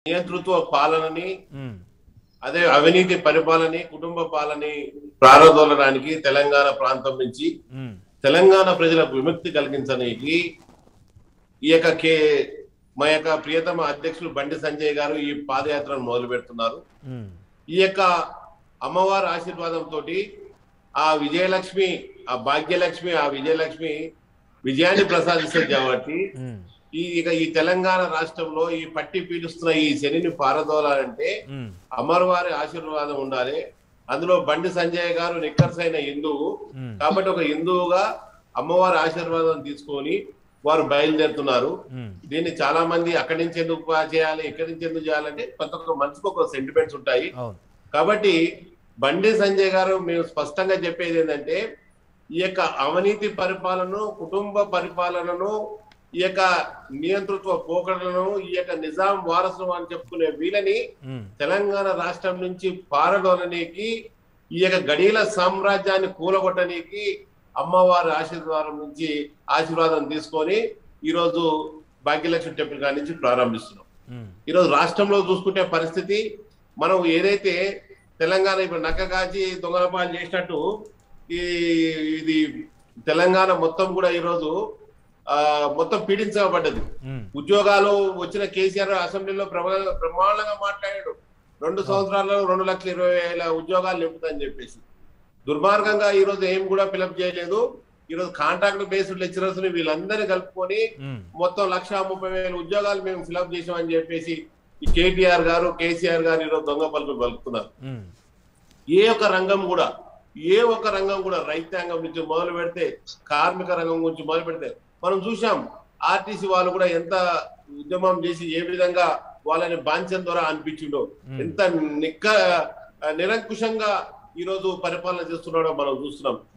నియంతృత్వ పాలనని ఉమ్, అదే అవినీతి పరిపాలన కుటుంబ పాలని ప్రారంభోలడానికి తెలంగాణ ప్రాంతం నుంచి ఉమ్, తెలంగాణ ప్రజలకు విముక్తి కలిగించడానికి ఈ యొక్క కే మా యొక్క ప్రియతమ అధ్యక్షులు బండి సంజయ్ గారు ఈ పాదయాత్రను మొదలు పెడుతున్నారు ఉమ్, ఈ యొక్క అమ్మవారి ఆశీర్వాదంతో ఆ విజయలక్ష్మి ఆ భాగ్యలక్ష్మి ఆ విజయలక్ష్మి విజయాన్ని ప్రసాదిస్తుంది కాబట్టి ఉమ్, ఈ ఇక ఈ తెలంగాణ రాష్ట్రంలో ఈ పట్టి పీలుస్తున్న ఈ శనిని పారదోలాలంటే ఉమ్, అమరవారి ఆశీర్వాదం ఉండాలి అందులో బండి సంజయ్ గారు నిక్కర్సైన హిందువు ఉమ్, కాబట్టి ఒక హిందువుగా అమ్మవారి ఆశీర్వాదం తీసుకొని వారు బయలుదేరుతున్నారు ఉమ్, దీన్ని చాలా మంది అక్కడి నుంచి ఎందుకు చేయాలి ఇక్కడి నుంచి ఎందుకు చేయాలంటే ప్రతి ఒక్క మనిషికి ఒక సెంటిమెంట్స్ ఉంటాయి అవును కాబట్టి బండి సంజయ్ గారు మేము స్పష్టంగా చెప్పేది ఏంటంటే ఈ యొక్క అవినీతి పరిపాలనను కుటుంబ పరిపాలనను ఈ యొక్క నియంతృత్వ పోకడలను ఈ యొక్క నిజాం వారసులు అని చెప్పుకునే వీళ్ళని ఉమ్, తెలంగాణ రాష్ట్రం నుంచి పారదోలనీకి ఈ యొక్క గడియల సామ్రాజ్యాన్ని కూలగొట్టనీకి అమ్మవారి ఆశీర్వాదం నుంచి ఆశీర్వాదం తీసుకొని ఈ రోజు భాగ్యలక్ష్మి టెంపుల్ కాడి నుంచి ప్రారంభిస్తున్నాం ఉమ్, ఈరోజు రాష్ట్రంలో చూసుకుంటే పరిస్థితి మనం ఏదైతే తెలంగాణ ఇప్పుడు నక్క కాచి దొంగలపాలు చేసినట్టు ఈ ఇది తెలంగాణ మొత్తం కూడా ఈరోజు ఆ మొత్తం పీడించబడ్డది ఉమ్, ఉద్యోగాలు వచ్చిన కేసీఆర్ అసెంబ్లీలో బ్రహ్మ- బ్రహ్మాండంగా మాట్లాడాడు రెండు సంవత్సరాల్లో రెండు లక్షల ఇరవై వేల ఉద్యోగాలు నింపుతాని చెప్పేసి దుర్మార్గంగా ఈ రోజు ఏం కూడా ఫిలప్ చేయలేదు ఈ రోజు కాంట్రాక్ట్ బేస్డ్ లెక్చరర్స్ ని వీళ్ళందరినీ కలుపుకొని ఉమ్, మొత్తం లక్ష ముప్పై వేల ఉద్యోగాలు మేము ఫిలప్ చేసామని చెప్పేసి ఈ కేటీఆర్ గారు కేసీఆర్ గారు ఈరోజు దొంగ పలుకులు పలుకుతున్నారు ఉమ్, ఏ ఒక్క రంగం కూడా ఏ ఒక్క రంగం కూడా రైతాంగం నుంచి మొదలు పెడితే కార్మిక రంగం గురించి మొదలు పెడితే మనం చూసాం ఆర్టీసీ వాళ్ళు కూడా ఎంత ఉద్యమం చేసి ఏ విధంగా వాళ్ళని బాంఛన్ ద్వారా అనిపించిండో Hmm. ఎంత నిక్క నిరంకుశంగా ఈ రోజు పరిపాలన చేస్తున్నాడో మనం చూస్తున్నాం